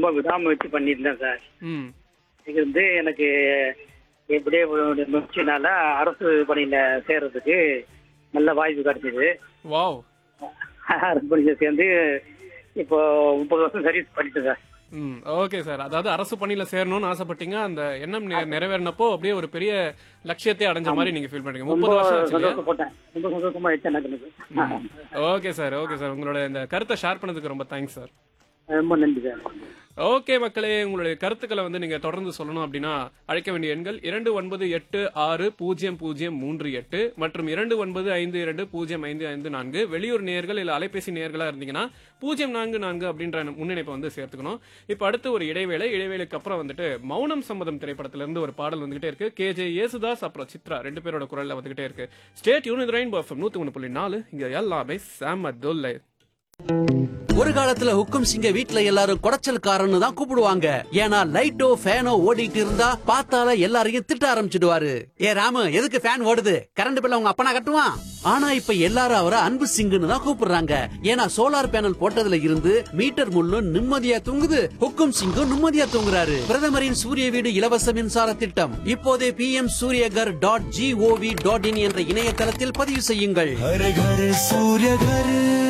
ரொம்ப விடாமுயற்சி பண்ணியிருந்தேன் சார் ம் இது வந்து எனக்கு எப்படியே ஒரு முயற்சினால அரசு பணியில சேர்றதுக்கு நல்ல வாய்ப்பு கிடைச்சது வாவ் அரசு பணியில சேர்ந்து இப்போ முப்பது வருஷம் சர்வீஸ் பண்ணிட்டேன் சார் ம் ஓகே சார் அதாவது அரசு பணியில சேரணும்னு ஆசைப்பட்டீங்க அந்த எண்ணம் நெ- நிறைவேறினப்போ அப்படியே ஒரு பெரிய லட்சியத்தை அடைஞ்ச மாதிரி நீங்க ஃபீல் பண்றீங்க ரொம்ப முப்பது வருஷம் ஆச்சு இல்லையா சந்தோஷப்பட்டேன் ரொம்ப சந்தோஷமா ஆயிடுச்சு எனக்கு ஓகே சார் ஓகே சார் உங்களோட இந்த கருத்தை ஷேர் பண்ணதுக்கு ரொம்ப தேங்க்ஸ் சார் ரொம்ப நன்றி சார் ஓகே மக்களே உங்களுடைய கருத்துக்களை வந்து நீங்க தொடர்ந்து சொல்லணும் அப்படின்னா அழைக்க வேண்டிய எண்கள் இரண்டு ஒன்பது எட்டு ஆறு பூஜ்ஜியம் பூஜ்ஜியம் மூன்று எட்டு மற்றும் இரண்டு ஒன்பது ஐந்து இரண்டு பூஜ்ஜியம் ஐந்து ஐந்து நான்கு வெளியூர் நேர்கள் இல்ல அலைபேசி நேர்களா இருந்தீங்கன்னா பூஜ்ஜியம் நான்கு நான்கு அப்படின்ற முன்னிணைப்பை வந்து சேர்த்துக்கணும் இப்ப அடுத்து ஒரு இடைவேளை இடைவேளைக்கு அப்புறம் வந்துட்டு மௌனம் சம்மதம் திரைப்படத்துல இருந்து ஒரு பாடல் வந்துகிட்டே இருக்கு கே ஜே யேசுதாஸ் அப்புறம் சித்ரா ரெண்டு பேரோட குரல்ல வந்துகிட்டே இருக்கு ஸ்டேட் யூனிட் ரெயின் பர்ஃபம் நூத்தி ஒன்று புள்ளி நாலு இங்க எல்லாமே சாம தொல்லை ஒரு காலத்துல ஹுக்கும் சிங்க வீட்ல எல்லாரும் குடைச்சல்காரன்னு தான் கூப்பிடுவாங்க ஏன்னா லைட்டோ ஃபேனோ ஓடிட்டு இருந்தா பார்த்தால எல்லாரையும் திட்ட ஆரம்பிச்சிடுவாரு ஏ ராமு எதுக்கு ஃபேன் ஓடுது கரண்ட் பில்ல உங்க அப்பனா கட்டுவான் ஆனா இப்ப எல்லாரும் அவரை அன்பு சிங்குன்னு தான் கூப்பிடுறாங்க ஏன்னா சோலார் பேனல் போட்டதுல இருந்து மீட்டர் முள்ளும் நிம்மதியா தூங்குது ஹுக்கும் சிங்கும் நிம்மதியா தூங்குறாரு பிரதமரின் சூரிய வீடு இலவச மின்சார திட்டம் இப்போதே P M Suryaghar dot G O V dot in என்ற இணையதளத்தில் பதிவு செய்யுங்கள் हर घर सूर्य घर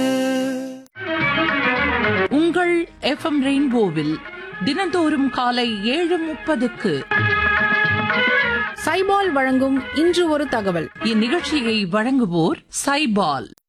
உங்கள் எஃப்எம் ரெயின்போவில் தினந்தோறும் காலை ஏழு முப்பதுக்கு சைபால் வழங்கும் இன்று ஒரு தகவல் இந்நிகழ்ச்சியை வழங்குவோர் சைபால்